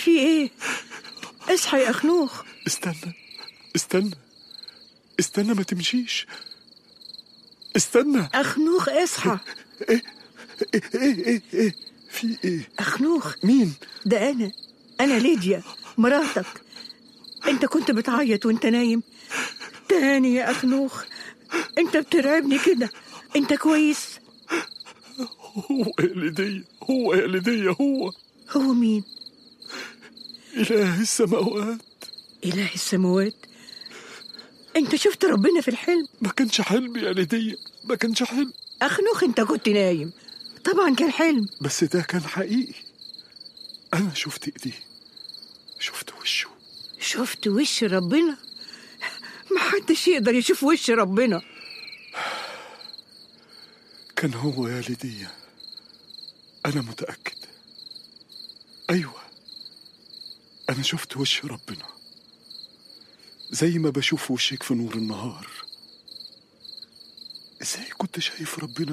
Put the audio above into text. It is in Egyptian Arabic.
في ايه اصحى يا اخنوخ استنى استنى استنى ما تمشيش استنى اخنوخ اصحى ايه ايه ايه ايه في ايه اخنوخ مين ده انا انا ليديا مراتك انت كنت بتعيط وانت نايم تاني يا اخنوخ انت بترعبني كده انت كويس هو يا ليديا هو يا ليديا هو هو مين إله السماوات اله السماوات انت شفت ربنا في الحلم ما كانش حلم يا ليديا ما كانش حلم اخنوخ انت كنت نايم طبعا كان حلم بس ده كان حقيقي أنا شفت إيديه شفت وشه شفت وش ربنا محدش يقدر يشوف وش ربنا كان هو يا ليديا أنا متأكد أيوة أنا شفت وش ربنا زي ما بشوف وشك في نور النهار إزاي كنت شايف ربنا